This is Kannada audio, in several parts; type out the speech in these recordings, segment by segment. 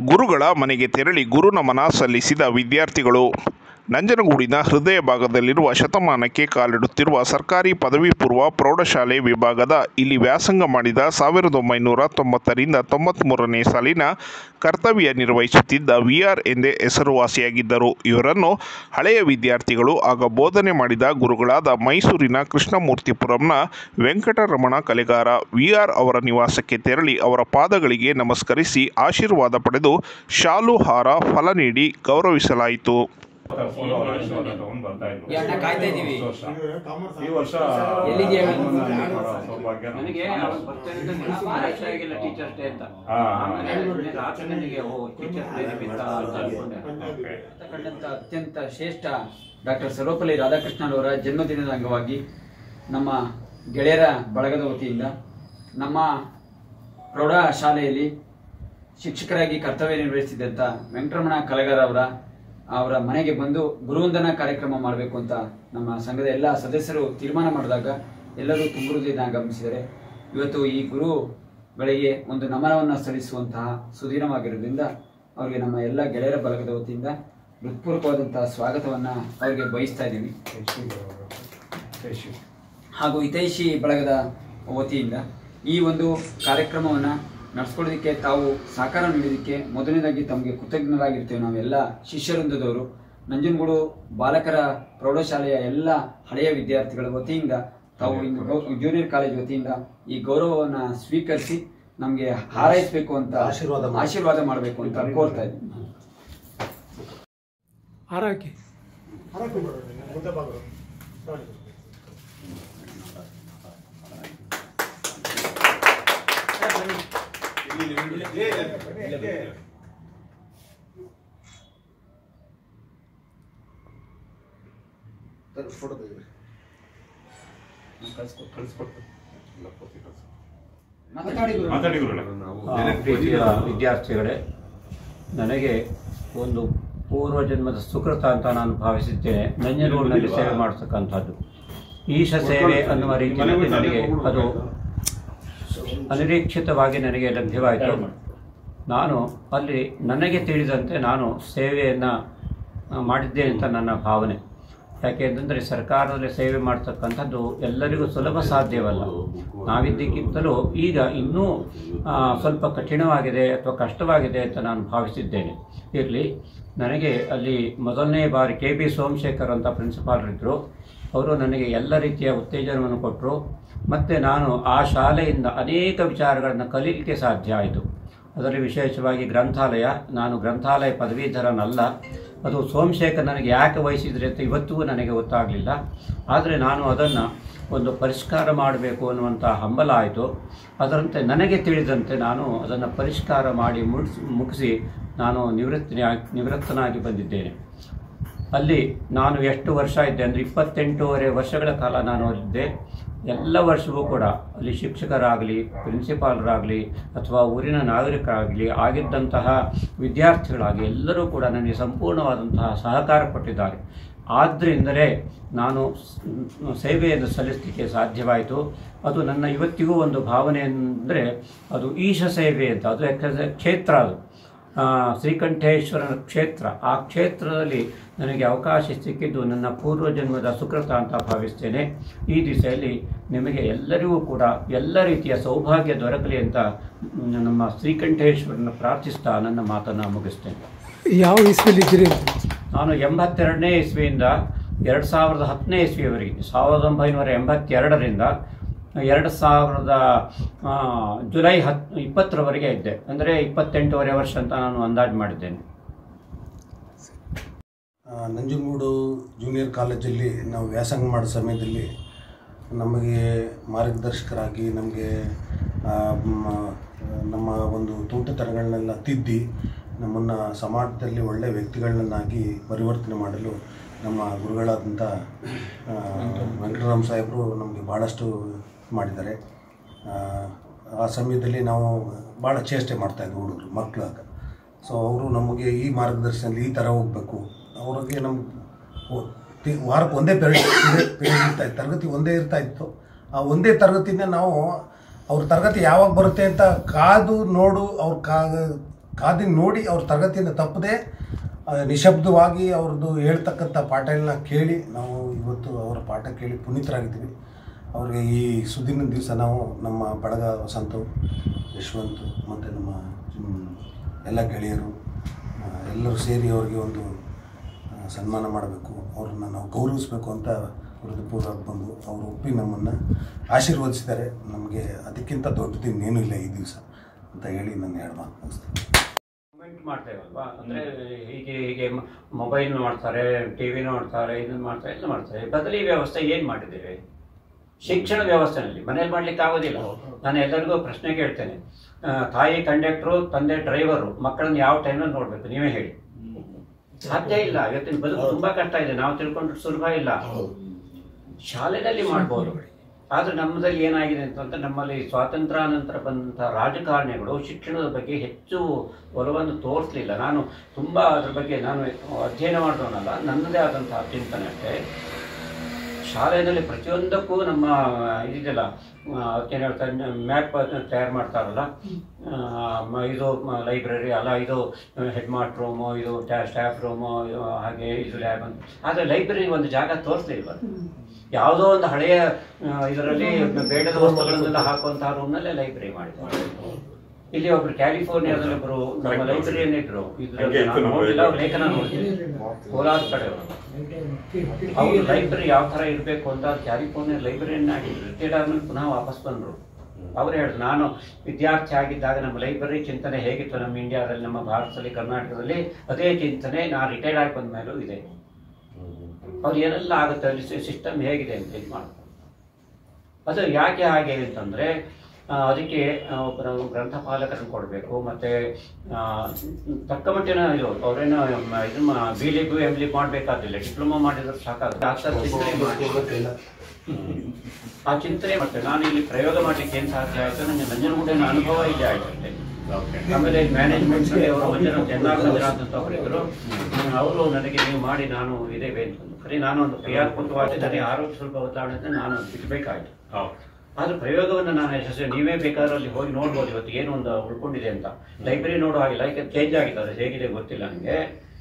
ಗುರುಗಳ ಮನೆಗೆ ತೆರಳಿ ಗುರು ನಮನ ಸಲ್ಲಿಸಿದ ವಿದ್ಯಾರ್ಥಿಗಳು ನಂಜನಗೂಡಿನ ಹೃದಯ ಭಾಗದಲ್ಲಿರುವ ಶತಮಾನಕ್ಕೆ ಕಾಲಿಡುತ್ತಿರುವ ಸರ್ಕಾರಿ ಪದವಿ ಪೂರ್ವ ಪ್ರೌಢಶಾಲೆ ವಿಭಾಗದ ಇಲ್ಲಿ ವ್ಯಾಸಂಗ ಮಾಡಿದ ಸಾವಿರದ ಒಂಬೈನೂರ ತೊಂಬತ್ತರಿಂದ ತೊಂಬತ್ತ್ಮೂರನೇ ಸಾಲಿನ ಕರ್ತವ್ಯ ನಿರ್ವಹಿಸುತ್ತಿದ್ದ ವಿ ಆರ್ ಎಂದೇ ಹೆಸರುವಾಸಿಯಾಗಿದ್ದರು ಇವರನ್ನು ಹಳೆಯ ವಿದ್ಯಾರ್ಥಿಗಳು ಆಗ ಬೋಧನೆ ಮಾಡಿದ ಗುರುಗಳಾದ ಮೈಸೂರಿನ ಕೃಷ್ಣಮೂರ್ತಿಪುರಂನ ವೆಂಕಟರಮಣ ಕಲೆಗಾರ ವಿ ಆರ್ ಅವರ ನಿವಾಸಕ್ಕೆ ತೆರಳಿ ಅವರ ಪಾದಗಳಿಗೆ ನಮಸ್ಕರಿಸಿ ಆಶೀರ್ವಾದ ಪಡೆದು ಶಾಲು ಹಾರ ಫಲ ನೀಡಿ ಗೌರವಿಸಲಾಯಿತು ಫೋಟೋ ಆಶೀರ್ವಾದ ತಗೊಂಡ್ ಬರ್ತಾ ಇದ್ವು. ಈ ಅಣ್ಣ ಕಾಯ್ತಾ ಇದೀವಿ. ಹೊಸ ವರ್ಷ. ಈ ವರ್ಷ ಎಲ್ಲಿದ್ಯಾ? ನಿಮ್ಮನ್ನ meet ಮಾಡೋ ಸೌಭಾಗ್ಯ ನಮ್ಗೆ. ನನಗೆ ಅವಾಗ ಬರ್ತಾನಿಂದ ನೆನಪು ಮಾಡಕ್ಕೆ ಆಗಿಲ್ಲ ಟೀಚರ್ಸ್ ಡೇ ಅಂತ ಹಾ. ಆಮೇಲೆ ನಿನ್ನೆ ರಾತ್ರಿ ನನಗೆ ಓ ಟೀಚರ್ಸ್ ಡೇ ನಿಮಿತ್ತ ಅಂತ ಅನ್ಕೊಂಡೆ Okay. ಕಂಡಂತ ಅತ್ಯಂತ ಶ್ರೇಷ್ಠ ಡಾಕ್ಟರ್ ಸರ್ವಪಲ್ಲಿ ರಾಧಾಕೃಷ್ಣನ್ ಅವರ ಜನ್ಮದಿನದ ಅಂಗವಾಗಿ ನಮ್ಮ ಗೆಳೆಯರ ಬಳಗದ ವತಿಯಿಂದ ನಮ್ಮ ಪ್ರೌಢ ಶಾಲೆಯಲ್ಲಿ ಶಿಕ್ಷಕರಾಗಿ ಕರ್ತವ್ಯ ನಿರ್ವಹಿಸಿದಂಥ ವೆಂಕಟರಮಣ ಕಲಗಾರ ಅವರ ಅವರ ಮನೆಗೆ ಬಂದು ಗುರುವಂದನಾ ಕಾರ್ಯಕ್ರಮ ಮಾಡಬೇಕು ಅಂತ ನಮ್ಮ ಸಂಘದ ಎಲ್ಲ ಸದಸ್ಯರು ತೀರ್ಮಾನ ಮಾಡಿದಾಗ ಎಲ್ಲರೂ ತುಂಬ ಹೃದಯದಿಂದ ಆಗಮಿಸಿದ್ದಾರೆ ಇವತ್ತು ಈ ಗುರುಗಳಿಗೆ ಒಂದು ನಮನವನ್ನು ಸಲ್ಲಿಸುವಂತಹ ಸುದೀನವಾಗಿರೋದ್ರಿಂದ ಅವರಿಗೆ ನಮ್ಮ ಎಲ್ಲ ಗೆಳೆಯರ ಬಳಗದ ವತಿಯಿಂದ ಹೃತ್ಪೂರ್ವಕವಾದಂತಹ ಸ್ವಾಗತವನ್ನ ಅವರಿಗೆ ಬಯಸ್ತಾ ಇದ್ದೀವಿ ಹಾಗೂ ಹಿತೈಷಿ ಬಳಗದ ವತಿಯಿಂದ ಈ ಒಂದು ಕಾರ್ಯಕ್ರಮವನ್ನು ನಡೆಸ್ಕೊಳ್ಳೋದಕ್ಕೆ ತಾವು ಸಹಕಾರ ನೀಡಿದ್ದಕ್ಕೆ ಮೊದಲನೇದಾಗಿ ತಮಗೆ ಕೃತಜ್ಞರಾಗಿರ್ತೇವೆ ನಾವೆಲ್ಲ ಶಿಷ್ಯವೃಂದದವರು ನಂಜನಗೂಡು ಬಾಲಕರ ಪ್ರೌಢಶಾಲೆಯ ಎಲ್ಲ ಹಳೆಯ ವಿದ್ಯಾರ್ಥಿಗಳ ವತಿಯಿಂದ ತಾವು ಇನ್ನು ಗೌ- ಜೂನಿಯರ್ ಕಾಲೇಜ್ ವತಿಯಿಂದ ಈ ಗೌರವವನ್ನು ಸ್ವೀಕರಿಸಿ ನಮಗೆ ಹಾರೈಸಬೇಕು ಅಂತ ಆಶೀರ್ವಾದ ಮಾಡಿ. ಆಶೀರ್ವಾದ ಮಾಡಬೇಕು ಅಂತ ಕೋರ್ತಾ ಇದ್ದೀನಿ ಹಾರಾಕಿ ಫೋಟೋ ತೆಗೀರಿ ಮಾತಾಡಿ ಗುರು. ಮಾತಾಡಿ ಗುರುಗಳೇ. ಪ್ರೀತಿಯ ವಿದ್ಯಾರ್ಥಿಗಳೇ ನನಗೆ ಒಂದು ಪೂರ್ವ ಜನ್ಮದ ಸುಕೃತ ಅಂತ ನಾನು ಭಾವಿಸಿದ್ದೇನೆ ನಂಜನಗೂಡಿನಲ್ಲಿ ಸೇವೆ ಮಾಡತಕ್ಕಂಥದ್ದು ಈಶ ಸೇವೆ ಅನ್ನುವ ರೀತಿಯಲ್ಲಿ ನನಗೆ ಅದು ಅನಿರೀಕ್ಷಿತವಾಗಿ ನನಗೆ ಲಭ್ಯವಾಯಿತು ನಾನು ಅಲ್ಲಿ ನನಗೆ ತಿಳಿದಂತೆ ನಾನು ಸೇವೆಯನ್ನು ಮಾಡಿದ್ದೆ ಅಂತ ನನ್ನ ಭಾವನೆ ಯಾಕೆಂತಂದರೆ ಸರ್ಕಾರದಲ್ಲಿ ಸೇವೆ ಮಾಡ್ತಕ್ಕಂಥದ್ದು ಎಲ್ಲರಿಗೂ ಸುಲಭ ಸಾಧ್ಯವಲ್ಲ ನಾವಿದ್ದಕ್ಕಿಂತಲೂ ಈಗ ಇನ್ನೂ ಆ, ಸ್ವಲ್ಪ ಕಠಿಣವಾಗಿದೆ ಅಥವಾ ಕಷ್ಟವಾಗಿದೆ ಅಂತ ನಾನು ಭಾವಿಸಿದ್ದೇನೆ ಇರಲಿ ನನಗೆ ಅಲ್ಲಿ ಮೊದಲನೇ ಬಾರಿ ಕೆ ಬಿ ಸೋಮಶೇಖರ್ ಅಂತ ಪ್ರಿನ್ಸಿಪಾಲ್ರಿದ್ದರು ಅವರು ನನಗೆ ಎಲ್ಲ ರೀತಿಯ ಉತ್ತೇಜನವನ್ನು ಕೊಟ್ಟರು ಮತ್ತು ನಾನು ಆ ಶಾಲೆಯಿಂದ ಅನೇಕ ವಿಚಾರಗಳನ್ನು ಕಲೀಲಿಕ್ಕೆ ಸಾಧ್ಯ ಆಯಿತು ಅದರಲ್ಲಿ ವಿಶೇಷವಾಗಿ ಗ್ರಂಥಾಲಯ ನಾನು ಗ್ರಂಥಾಲಯ ಪದವೀಧರನಲ್ಲ ಅದು ಸೋಮಶೇಖರ್ ನನಗೆ ಯಾಕೆ ವಹಿಸಿದ್ರೆ ಅಂತ ಇವತ್ತಿಗೂ ನನಗೆ ಗೊತ್ತಾಗಲಿಲ್ಲ ಆದರೆ ನಾನು ಅದನ್ನು ಒಂದು ಪರಿಷ್ಕಾರ ಮಾಡಬೇಕು ಅನ್ನುವಂಥ ಹಂಬಲ ಆಯಿತು ಅದರಂತೆ ನನಗೆ ತಿಳಿದಂತೆ ನಾನು ಅದನ್ನು ಪರಿಷ್ಕಾರ ಮಾಡಿ ಮುಗಿಸಿ ಮುಗಿಸಿ ನಾನು ನಿವೃತ್ತಿ ನಿವೃತ್ತನಾಗಿ ಬಂದಿದ್ದೇನೆ ಅಲ್ಲಿ ನಾನು ಎಷ್ಟು ವರ್ಷ ಇದ್ದೆ ಅಂದರೆ ಇಪ್ಪತ್ತೆಂಟೂವರೆ ವರ್ಷಗಳ ಕಾಲ ನಾನು ಅಲ್ಲಿದ್ದೆ ಎಲ್ಲ ವರ್ಷವೂ ಕೂಡ ಅಲ್ಲಿ ಶಿಕ್ಷಕರಾಗಲಿ ಪ್ರಿನ್ಸಿಪಾಲರಾಗಲಿ ಅಥವಾ ಊರಿನ ನಾಗರಿಕರಾಗಲಿ ಆಗಿದ್ದಂತಹ ವಿದ್ಯಾರ್ಥಿಗಳಾಗಿ ಎಲ್ಲರೂ ಕೂಡ ನನಗೆ ಸಂಪೂರ್ಣವಾದಂತಹ ಸಹಕಾರ ಕೊಟ್ಟಿದ್ದಾರೆ ಆದ್ದರಿಂದಲೇ ನಾನು ಸ್- ಸೇವೆಯನ್ನು ಸಲ್ಲಿಸಲಿಕ್ಕೆ ಸಾಧ್ಯವಾಯಿತು ಅದು ನನ್ನ ಇವತ್ತಿಗೂ ಒಂದು ಭಾವನೆ ಅಂದರೆ ಅದು ಈಶ ಸೇವೆ ಅಂತ ಅದು ಯಾಕಂದರೆ ಕ್ಷೇತ್ರ ಅದು ಆ, ಶ್ರೀಕಂಠೇಶ್ವರನ ಕ್ಷೇತ್ರ ಆ ಕ್ಷೇತ್ರದಲ್ಲಿ ನನಗೆ ಅವಕಾಶ ಸಿಕ್ಕಿದ್ದು ನನ್ನ ಪೂರ್ವ ಜನ್ಮದ ಸುಕೃತ ಅಂತ ಭಾವಿಸ್ತೇನೆ ಈ ದಿಸೆಯಲ್ಲಿ ನಿಮಗೆ ಎಲ್ಲರಿಗೂ ಕೂಡ ಎಲ್ಲ ರೀತಿಯ ಸೌಭಾಗ್ಯ ದೊರಕಲಿ ಅಂತ ಮ್, ನಮ್ಮ ಶ್ರೀಕಂಠೇಶ್ವರನ ಪ್ರಾರ್ಥಿಸ್ತಾ ನನ್ನ ಮಾತನ್ನು ಮುಗಿಸ್ತೇನೆ ಯಾವ ಇಸ್ವಿಲಿ ಇದ್ದೀರಿ ಅಂತ ನಾನು ಎಂಬತ್ತೆರಡನೇ ಇಸ್ವಿಯಿಂದ ಎರಡು ಸಾವಿರದ ಹತ್ತನೇ ಇಸ್ವಿಯವರೆಗೆ ಸಾವಿರದ ಒಂಬೈನೂರ ಎಂಬತ್ತೆರಡರಿಂದ ಎರಡು ಸಾವಿರದ ಆ, ಜುಲೈ ಹತ್ ಇಪ್ಪತ್ತರವರೆಗೆ ಇದ್ದೆ ಅಂದರೆ ಇಪ್ಪತ್ತೆಂಟೂವರೆ ವರ್ಷ ಅಂತ ನಾನು ಅಂದಾಜು ಮಾಡಿದ್ದೇನೆ ಆ, ನಂಜನಗೂಡು ಜೂನಿಯರ್ ಕಾಲೇಜಲ್ಲಿ ನಾವು ವ್ಯಾಸಂಗ ಮಾಡೋ ಸಮಯದಲ್ಲಿ ನಮಗೆ ಮಾರ್ಗದರ್ಶಕರಾಗಿ ನಮಗೆ ಆ, ಮ- ನಮ್ಮ ಒಂದು ತುಂಟತನಗಳನ್ನೆಲ್ಲ ತಿದ್ದಿ ನಮ್ಮನ್ನು ಸಮಾಜದಲ್ಲಿ ಒಳ್ಳೆಯ ವ್ಯಕ್ತಿಗಳನ್ನಾಗಿ ಪರಿವರ್ತನೆ ಮಾಡಲು ನಮ್ಮ ಗುರುಗಳಾದಂಥ ಆ, ವೆಂಕಟರಾಮ ಸಾಹೇಬರು ನಮಗೆ ಭಾಳಷ್ಟು ಮಾಡಿದ್ದಾರೆ ಆ, ಆ ಸಮಯದಲ್ಲಿ ನಾವು ಭಾಳ ಚೇಷ್ಟೆ ಮಾಡ್ತಾಯಿದ್ವಿ ಹುಡುಗರು ಮಕ್ಕಳಾಗ ಸೊ ಅವರು ನಮಗೆ ಈ ಮಾರ್ಗದರ್ಶನದಲ್ಲಿ ಈ ಥರ ಹೋಗಬೇಕು ಅವ್ರಿಗೆ ನಮ್ಮ ಒ- ತಿ- ವಾರಕ್ಕೆ ಒಂದೇ ಪೀರಿಯಡ್ ಪೀರಿಯಡ್ ಇರ್ತಾ ಇತ್ತು ತರಗತಿ ಒಂದೇ ಇರ್ತಾ ಇತ್ತು ಆ ಒಂದೇ ತರಗತಿನ ನಾವು ಅವ್ರ ತರಗತಿ ಯಾವಾಗ ಬರುತ್ತೆ ಅಂತ ಕಾದು ನೋಡು ಅವ್ರ ಕಾ ಕಾದಿ ನೋಡಿ ಅವ್ರ ತರಗತಿಯಿಂದ ತಪ್ಪದೆ ಆ, ನಿಶಬ್ದವಾಗಿ ಅವ್ರದ್ದು ಹೇಳ್ತಕ್ಕಂಥ ಪಾಠಗಳನ್ನ ಕೇಳಿ ನಾವು ಇವತ್ತು ಅವರ ಪಾಠ ಕೇಳಿ ಪುನೀತರಾಗಿದ್ದೀವಿ ಅವ್ರಿಗೆ ಈ ಸುದಿನ ದಿವಸ ನಾವು ನಮ್ಮ ಬಳಗ ವಸಂತು ಯಶವಂತ್ ಮತ್ತು ನಮ್ಮ ಹ್ಮ್, ಎಲ್ಲ ಗೆಳೆಯರು ಆ, ಎಲ್ಲರೂ ಸೇರಿ ಅವ್ರಿಗೆ ಒಂದು ಆ, ಸನ್ಮಾನ ಮಾಡಬೇಕು ಅವ್ರನ್ನ ನಾವು ಗೌರವಿಸಬೇಕು ಅಂತ ಹೃದಯಪೂರ್ವಕ ಬಂದು ಅವರು ಒಪ್ಪಿ ನಮ್ಮನ್ನು ಆಶೀರ್ವದಿಸಿದ್ದಾರೆ ನಮಗೆ ಅದಕ್ಕಿಂತ ದೊಡ್ಡದು ಇನ್ನೇನೂ ಇಲ್ಲ ಈ ದಿವಸ ಅಂತ ಹೇಳಿ ನನ್ನ ಎರಡು ಮಾತು ಮುಗಿಸ್ತೀನಿ ಕಮೆಂಟ್ ಮಾಡ್ತೇವಲ್ವಾ ಅಂದ್ರೆ ಹೀಗೆ ಹೀಗೆ ಮೊಬೈಲ್ ನೋಡ್ತಾರೆ ಟಿವಿ ನೋಡ್ತಾರೆ ಇದನ್ನ ಮಾಡ್ತಾರೆ ಎಲ್ಲ ಮಾಡ್ತಾರೆ ಬದಲಿ ವ್ಯವಸ್ಥೆ ಏನ್ ಮಾಡಿದ್ದೇವೆ ಶಿಕ್ಷಣ ವ್ಯವಸ್ಥೆನಲ್ಲಿ ಮನೇಲಿ ಮಾಡ್ಲಿಕ್ಕೆ ಆಗೋದಿಲ್ಲ ನಾನು ಎಲ್ಲರಿಗೂ ಪ್ರಶ್ನೆ ಕೇಳ್ತೇನೆ ಆ, ತಾಯಿ ಕಂಡಕ್ಟ್ರು ತಂದೆ ಡ್ರೈವರು ಮಕ್ಕಳನ್ನ ಯಾವ ಟೈಮಲ್ಲಿ ನೋಡ್ಬೇಕು ನೀವೇ ಹೇಳಿ ಸಾಧ್ಯ ಇಲ್ಲ ಇವತ್ತಿನ ಬದುಕು ತುಂಬಾ ಕಷ್ಟ ಇದೆ ನಾವು ತಿಳ್ಕೊಂಡ್ರೆ ಸುಲಭ ಇಲ್ಲ ಶಾಲೆಯಲ್ಲಿ ಮಾಡ್ಬೋದು ಆದ್ರೆ ನಮ್ಮದಲ್ಲಿ ಏನಾಗಿದೆ ಅಂತಂದ್ರೆ ನಮ್ಮಲ್ಲಿ ಸ್ವಾತಂತ್ರ್ಯಾನಂತರ ಬಂದಂತಹ ರಾಜಕಾರಣಿಗಳು ಶಿಕ್ಷಣದ ಬಗ್ಗೆ ಹೆಚ್ಚು ಒಲವನ್ನು ತೋರಿಸಲಿಲ್ಲ ನಾನು ತುಂಬಾ ಅದ್ರ ಬಗ್ಗೆ ನಾನು ಅಧ್ಯಯನ ಮಾಡಿದವನಲ್ಲ ನನ್ನದೇ ಆದಂತಹ ಚಿಂತನೆ ಅಷ್ಟೇ ಶಾಲೆಯಲ್ಲಿ ಪ್ರತಿಯೊಂದಕ್ಕೂ ನಮ್ಮ ಇದಿದೆಲ್ಲ ಏನು ಹೇಳ್ತಾರೆ ಮ್ಯಾಪ್ ತಯಾರು ಮಾಡ್ತಾರಲ್ಲ ಆ, ಮ- ಇದು ಲೈಬ್ರರಿ ಅಲ್ಲ ಇದು ಹೆಡ್ ಮಾಸ್ಟರ್ ರೂಮು ಇದು ಸ್ಟಾಫ್ ರೂಮು ಹಾಗೆ ಇದು ಲ್ಯಾಬ್ ಅಂತ ಆದರೆ ಲೈಬ್ರರಿ ಒಂದು ಜಾಗ ತೋರಿಸ್ಲಿಲ್ವ ಯಾವುದೋ ಒಂದು ಹಳೆಯ ಇದರಲ್ಲಿ ಬೇಡದ ವಸ್ತುಗಳನ್ನೆಲ್ಲ ಹಾಕುವಂತಹ ರೂಮ್ನಲ್ಲೇ ಲೈಬ್ರರಿ ಮಾಡಿದ್ದಾರೆ ಇಲ್ಲಿ ಒಬ್ರು ಕ್ಯಾಲಿಫೋರ್ನಿಯಾದಲ್ಲಿ ಒಬ್ರು ನಮ್ಮ ಲೈಬ್ರರಿಯನ್ ಇದ್ರು ಹಂಗೆ ಇತ್ತು ನಮ್ಮ ನೋಡಿಲ್ಲ ಅವ್ರ library. ಲೇಖನ ನೋಡಿದ್ದೆ ಕೋಲಾರ ಕಡೆಯವರು ಅವ್ರು ಲೈಬ್ರರಿ ಯಾವ ತರ ಇರಬೇಕು ಅಂತ ಕ್ಯಾಲಿಫೋರ್ನಿಯಾ ಲೈಬ್ರರಿಯನ್ ಆಗಿದ್ರು ರಿಟೈರ್ಡ್ ಆದ್ಮೇಲೆ ಪುನಃ ವಾಪಸ್ ಬಂದ್ರು ಅವ್ರು ಹೇಳಿದ್ರು ನಾನು ವಿದ್ಯಾರ್ಥಿ ಆಗಿದ್ದಾಗ ನಮ್ಮ ಲೈಬ್ರರಿ ಚಿಂತನೆ ಹೇಗಿತ್ತು ನಮ್ಮ ಇಂಡಿಯಾದಲ್ಲಿ ನಮ್ಮ ಭಾರತದಲ್ಲಿ ಕರ್ನಾಟಕದಲ್ಲಿ ಅದೇ ಚಿಂತನೆ ನಾನು ರಿಟೈರ್ಡ್ ಆಗಿ ಬಂದ ಮೇಲೂ ಇದೆ ಅವ್ರು ಏನೆಲ್ಲ ಆಗುತ್ತೆ ಅಲ್ಲಿ ಸಿಸ್ಟಮ್ ಹೇಗಿದೆ ಅಂತ ಇದು ಮಾಡ್ತಾರೆ ಅದು ಯಾಕೆ ಹಾಗೆ ಅಂತಂದ್ರೆ ಆ, ಅದಕ್ಕೆ ಆ, ಒಬ್ಬರ ಗ್ರಂಥಪಾಲಕರನ್ನು ಕೊಡಬೇಕು ಮತ್ತೆ ಆ, ತಕ್ಕ ಮಟ್ಟಿನ ಇದು ಅವರೇನು ಇದನ್ನ ಬಿ ಲಿಗು ಎಮ್ ಲಿಗ್ ಮಾಡಬೇಕಾದಿಲ್ಲ ಡಿಪ್ಲೊಮಾ ಮಾಡಿದ್ರೆ ಸಾಕಾಗುತ್ತೆ ಆ ಥರ ಚಿಂತನೆ ಮಾಡಿ ಆ ಚಿಂತನೆ ಮಾಡ್ತೇವೆ ನಾನು ಇಲ್ಲಿ ಪ್ರಯೋಗ ಮಾಡ್ಲಿಕ್ಕೆ ಏನು ಸಾಧ್ಯ ಆಯ್ತು ನನಗೆ ನಂಜನಗೂಡಿನ ಅನುಭವ ಇಲ್ಲಿ ಆಯ್ತು ಅಷ್ಟೇ ಆಮೇಲೆ ಮ್ಯಾನೇಜ್ಮೆಂಟ್ ಅವರು ಮಂಜುನಾಥ್ ಎನ್ನಾರ್ ಮಂಜುನಾಥ್ ಅಂತ ಅವರಿದ್ರು ಅವರು ನನಗೆ ನೀವು ಮಾಡಿ ನಾನು ಇದೇವೆ ಅಂತಂದು ಖರೀ ನಾನು ಒಂದು ಕ್ರಿಯಾತ್ಮಕವಾಗಿ ನನಗೆ ಆರೋಗ್ಯ ಸ್ವಲ್ಪ ಬದಲಾವಣೆ ಅಂತ ನಾನು ಬಿಡಬೇಕಾಯ್ತು ಆದ್ರೆ ಪ್ರಯೋಗವನ್ನು ನಾನು ಯಶಸ್ವಿ ನೀವೇ ಬೇಕಾದ್ರೆ ಅಲ್ಲಿ ಹೋಗಿ ನೋಡ್ಬೋದು ಇವತ್ತು ಏನು ಒಂದು ಉಳ್ಕೊಂಡಿದೆ ಅಂತ ಲೈಬ್ರರಿ ನೋಡೋ ಹಾಗಿಲ್ಲ ಯಾಕೆ ಚೇಂಜ್ ಆಗಿದೆ ಅದು ಹೇಗಿದೆ ಗೊತ್ತಿಲ್ಲ ನನಗೆ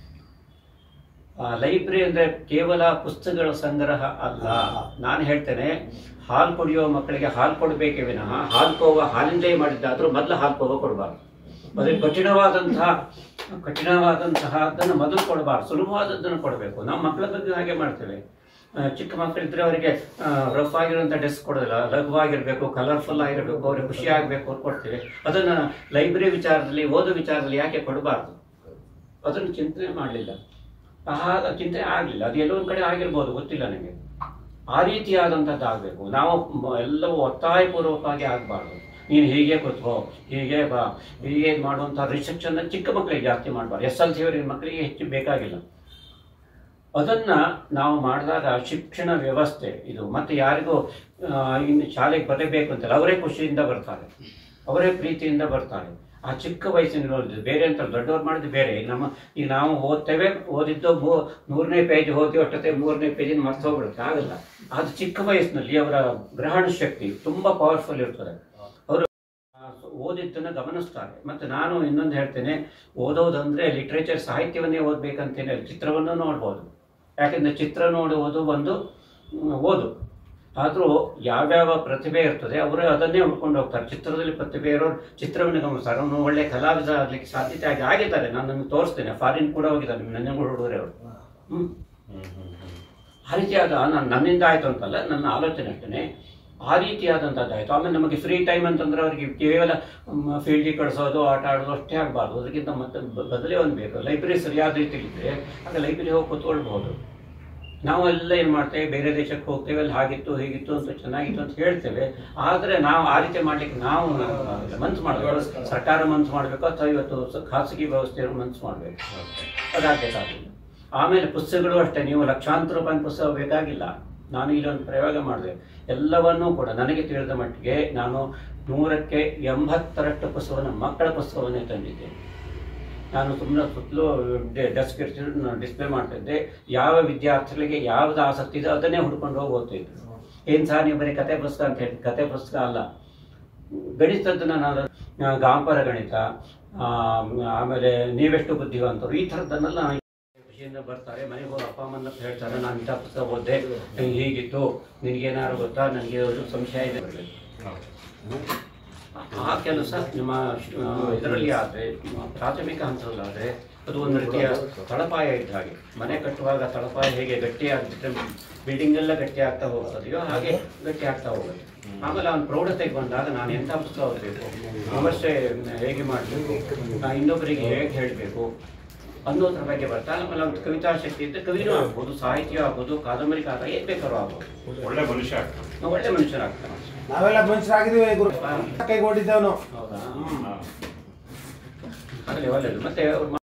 ಲೈಬ್ರರಿ ಅಂದ್ರೆ ಕೇವಲ ಪುಸ್ತಕಗಳ ಸಂಗ್ರಹ ಅಲ್ಲ ನಾನು ಹೇಳ್ತೇನೆ ಹಾಲು ಕುಡಿಯೋ ಮಕ್ಕಳಿಗೆ ಹಾಲು ಕೊಡಬೇಕೇ ವಿನಃ ಹಾಲು ಕೋವ ಹಾಲಿಂದೇ ಮಾಡಿದ್ದಾದ್ರೂ ಮೊದಲು ಹಾಲು ಕೋವ ಕೊಡಬಾರ್ದು ಅದಕ್ಕೆ ಕಠಿಣವಾದಂತಹ ಕಠಿಣವಾದಂತಹ ಅದನ್ನು ಮೊದಲು ಕೊಡಬಾರ್ದು ಸುಲಭವಾದದ್ದನ್ನು ಕೊಡಬೇಕು ನಮ್ಮ ಮಕ್ಕಳ ಬಗ್ಗೆ ಹಾಗೆ ಮಾಡ್ತೇವೆ ಆ, ಚಿಕ್ಕ ಮಕ್ಕಳಿದ್ರೆ ಅವರಿಗೆ ರಫ್ ಆಗಿರುವಂಥ ಡೆಸ್ಕ್ ಕೊಡೋದಿಲ್ಲ ಲಘುವಾಗಿರ್ಬೇಕು ಕಲರ್ಫುಲ್ ಆಗಿರಬೇಕು ಅವ್ರಿಗೆ ಖುಷಿ ಆಗಬೇಕು ಅಂತ ಕೊಡ್ತೇವೆ ಅದನ್ನ ಲೈಬ್ರರಿ ವಿಚಾರದಲ್ಲಿ ಓದೋ ವಿಚಾರದಲ್ಲಿ ಯಾಕೆ ಕೊಡಬಾರ್ದು ಅದನ್ನು ಚಿಂತನೆ ಮಾಡಲಿಲ್ಲ ಆ ಚಿಂತನೆ ಆಗಲಿಲ್ಲ ಅದು ಎಲ್ಲೋ ಒಂದು ಕಡೆ ಆಗಿರ್ಬೋದು ಗೊತ್ತಿಲ್ಲ ನನಗೆ ಆ ರೀತಿಯಾದಂಥದ್ದು ಆಗಬೇಕು ನಾವು ಮ- ಎಲ್ಲವೂ ಒತ್ತಾಯಪೂರ್ವಕವಾಗಿ ಆಗಬಾರ್ದು ನೀನು ಹೀಗೆ ಕೂತ್ಕೋ ಹೀಗೆ ಬಾ ಹೀಗೆ ಮಾಡುವಂಥ ರಿಸೆಪ್ಷನ್ ಚಿಕ್ಕ ಮಕ್ಕಳಿಗೆ ಜಾಸ್ತಿ ಮಾಡಬಾರ್ದು ಎಸ್ ಎಲ್ ಸಿ ಅವರಿಗೆ ಮಕ್ಕಳಿಗೆ ಹೆಚ್ಚು ಬೇಕಾಗಿಲ್ಲ ಅದನ್ನ ನಾವು ಮಾಡಿದಾಗ ಶಿಕ್ಷಣ ವ್ಯವಸ್ಥೆ ಇದು ಮತ್ತೆ ಯಾರಿಗೂ ಆ, ಇನ್ನು ಶಾಲೆಗೆ ಬರಬೇಕು ಅಂತಲ್ಲ ಅವರೇ ಖುಷಿಯಿಂದ ಬರ್ತಾರೆ ಅವರೇ ಪ್ರೀತಿಯಿಂದ ಬರ್ತಾರೆ ಆ ಚಿಕ್ಕ ವಯಸ್ಸಿನ ಬೇರೆ ಅಂತ ದೊಡ್ಡವ್ರು ಮಾಡಿದ್ದು ಬೇರೆ ಈಗ ನಮ್ಮ ಈಗ ನಾವು ಓದ್ತೇವೆ ಓದಿದ್ದು ಮೂ ನೂರನೇ ಪೇಜ್ ಓದಿ ಅಷ್ಟೊತ್ತೆ ಮೂರನೇ ಪೇಜಿನ ಮರ್ತು ಹೋಗ್ಬಿಡುತ್ತೆ ಆಗಲ್ಲ ಅದು ಚಿಕ್ಕ ವಯಸ್ಸಿನಲ್ಲಿ ಅವರ ಗ್ರಹಣ ಶಕ್ತಿ ತುಂಬಾ ಪವರ್ಫುಲ್ ಇರ್ತದೆ ಅವರು ಓದಿದ್ದನ್ನ ಗಮನಿಸ್ತಾರೆ ಮತ್ತೆ ನಾನು ಇನ್ನೊಂದು ಹೇಳ್ತೇನೆ ಓದೋದಂದ್ರೆ ಲಿಟ್ರೇಚರ್ ಸಾಹಿತ್ಯವನ್ನೇ ಓದ್ಬೇಕಂತೇನೆ ಚಿತ್ರವನ್ನು ನೋಡ್ಬೋದು ಯಾಕಂದ್ರೆ ಚಿತ್ರ ನೋಡುವುದು ಒಂದು ಮ್, ಓದು ಆದರೂ ಯಾವ್ಯಾವ ಪ್ರತಿಭೆ ಇರ್ತದೆ ಅವರು ಅದನ್ನೇ ಹುಡ್ಕೊಂಡು ಹೋಗ್ತಾರೆ ಚಿತ್ರದಲ್ಲಿ ಪ್ರತಿಭೆ ಇರೋರು ಚಿತ್ರವನ್ನು ಗಮನಿಸ್ತಾರೆ ಅವನು ಒಳ್ಳೆ ಕಲಾವಿದ ಆಗ್ಲಿಕ್ಕೆ ಸಾಧ್ಯತೆ ಆಗಿ ಆಗಿದ್ದಾರೆ ನಾನು ನಿಮ್ಗೆ ತೋರಿಸ್ತೇನೆ ಫಾರಿನ್ ಕೂಡ ಹೋಗಿದ್ದಾರೆ ನಿಮ್ಮ ನಂಜನಗೂಡು ಹುಡುಗರೇ ಅವರು ಹ್ಮ್ ಆ ರೀತಿಯಾದ ನಾನು ನನ್ನಿಂದ ಆಯ್ತು ಅಂತಲ್ಲ ನನ್ನ ಆಲೋಚನೆ ಅಷ್ಟೇ ಆ ರೀತಿಯಾದಂಥದ್ದು ಆಯ್ತು ಆಮೇಲೆ ನಮಗೆ ಫ್ರೀ ಟೈಮ್ ಅಂತಂದ್ರೆ ಅವರಿಗೆ ಕೇವಲ ಫೀಲ್ಡಿಗೆ ಕಳಿಸೋದು ಆಟ ಆಡೋದು ಅಷ್ಟೇ ಆಗಬಾರ್ದು ಅದಕ್ಕಿಂತ ಮತ್ತೆ ಬ- ಬದಲೇ ಒಂದು ಬೇಕು ಲೈಬ್ರರಿ ಸರಿಯಾದ ರೀತಿಯಲ್ಲಿ ಇದ್ದರೆ ಆಗ ಲೈಬ್ರರಿ ಹೋಗಿ ಕೂತ್ಕೊಳ್ಬಹುದು ನಾವು ಎಲ್ಲ ಏನು ಮಾಡ್ತೇವೆ ಬೇರೆ ದೇಶಕ್ಕೆ ಹೋಗ್ತೇವೆ ಅಲ್ಲಿ ಹಾಗಿತ್ತು ಹೀಗಿತ್ತು ಅಂತ ಚೆನ್ನಾಗಿತ್ತು ಅಂತ ಹೇಳ್ತೇವೆ ಆದರೆ ನಾವು ಆ ರೀತಿ ಮಾಡ್ಲಿಕ್ಕೆ ನಾವು ಮನ್ಸು ಮಾಡಬೇಕು ಸರ್ಕಾರ ಮನ್ಸು ಮಾಡಬೇಕು ಅಥವಾ ಇವತ್ತು ಸ- ಖಾಸಗಿ ವ್ಯವಸ್ಥೆಯವರು ಮನ್ಸು ಮಾಡಬೇಕು ಅದಾಗಬೇಕಾಗಿಲ್ಲ ಆಮೇಲೆ ಪುಸ್ತಕಗಳು ಅಷ್ಟೇ ನೀವು ಲಕ್ಷಾಂತರ ರೂಪಾಯಿ ಪುಸ್ತಕ ಬೇಕಾಗಿಲ್ಲ ನಾನು ಇಲ್ಲೊಂದು ಪ್ರಯೋಗ ಮಾಡಿದೆ ಎಲ್ಲವನ್ನೂ ಕೂಡ ನನಗೆ ತಿಳಿದ ಮಟ್ಟಿಗೆ ನಾನು ನೂರಕ್ಕೆ ಎಂಬತ್ತರಷ್ಟು ಪುಸ್ತಕವನ್ನು ಮಕ್ಕಳ ಪುಸ್ತಕವನ್ನೇ ತಂದಿದ್ದೇನೆ ನಾನು ಸುಮ್ಮನೆ ಸುತ್ತಲೂ ಡೆಸ್ಕ್ ಇರ್ತಿದ್ದು ಡಿಸ್ಪ್ಲೇ ಮಾಡ್ತಿದ್ದೆ ಯಾವ ವಿದ್ಯಾರ್ಥಿಗಳಿಗೆ ಯಾವ್ದು ಆಸಕ್ತಿ ಇದೆ ಅದನ್ನೇ ಹುಡ್ಕೊಂಡು ಹೋಗಿ ಓದ್ತಿದ್ರು ಏನು ಸಹ ನೀವು ಬರೀ ಕತೆ ಪುಸ್ತಕ ಅಂತ ಹೇಳಿ ಕತೆ ಪುಸ್ತಕ ಅಲ್ಲ ಗಣಿತದ್ದನ್ನ ನಾನು ಆ, ಗಾಂಪರ ಗಣಿತ ಆ, ಆಮೇಲೆ ನೀವೆಷ್ಟು ಬುದ್ಧಿವಂತರು ಈ ಥರದ್ದನ್ನೆಲ್ಲ ಖುಷಿಯಿಂದ ಬರ್ತಾರೆ ಮನೆಗೆ ಹೋಗಿ ಅಪ್ಪ ಅಮ್ಮನ ಹತ್ರ ಹೇಳ್ತಾರೆ ನಾನು ಇಂಥ ಪುಸ್ತಕ ಓದಿದೆ ನಂಗೆ ಹೀಗಿತ್ತು ನಿನಗೇನಾದ್ರು ಗೊತ್ತಾ ನನಗೆ ಒಂದು ಸಂಶಯ ಇದೆ ಆ ಕೆಲಸ ನಿಮ್ಮ ಇದರಲ್ಲಿ ಆದರೆ ಪ್ರಾಥಮಿಕ ಹಂತದಲ್ಲಾದರೆ ಅದು ಒಂದು ರೀತಿಯ ತಳಪಾಯ ಇದ್ದ ಹಾಗೆ ಮನೆ ಕಟ್ಟುವಾಗ ತಳಪಾಯ ಹೇಗೆ ಗಟ್ಟಿ ಆಗ್ಬಿಟ್ರೆ ಬಿಲ್ಡಿಂಗ್ ಎಲ್ಲ ಗಟ್ಟಿ ಆಗ್ತಾ ಹೋಗ್ತದೆಯೋ ಹಾಗೆ ಗಟ್ಟಿ ಆಗ್ತಾ ಹೋಗುತ್ತೆ ಆಮೇಲೆ ಅವನು ಪ್ರೌಢತೆಗೆ ಬಂದಾಗ ನಾನು ಎಂಥ ಪುಸ್ತಕ ಓದಬೇಕು ವಿಮರ್ಶೆ ಹೇಗೆ ಮಾಡಬೇಕು ನಾನು ಇನ್ನೊಬ್ಬರಿಗೆ ಹೇಗೆ ಹೇಳಬೇಕು ಅನ್ನೋದ್ರ ಬಗ್ಗೆ ಬರ್ತಾ ಆಮೇಲೆ ಅವ್ನು ಕವಿತಾ ಶಕ್ತಿ ಇದ್ದರೆ ಕವಿನೂ ಆಗ್ಬೋದು ಸಾಹಿತ್ಯ ಆಗ್ಬೋದು ಕಾದಂಬರಿಕಾರ ಏನು ಬೇಕಾದ್ರೂ ಆಗ್ಬೋದು ಒಳ್ಳೆ ಮನುಷ್ಯ ಆಗ್ತಾನೆ ನಾವು ಒಳ್ಳೆ ಮನುಷ್ಯರಾಗ್ತಾನೆ ನಾವೆಲ್ಲ ಮನುಷ್ಯರಾಗಿದ್ದೀವಿ ಗುರು ಕೈಗೊಂಡಿದ್ದೇವೆ ನಾವು ಹೌದಾ ಆಗಲಿ ಒಳ್ಳೆಯದು ಮತ್ತೆ ಅವ್ರು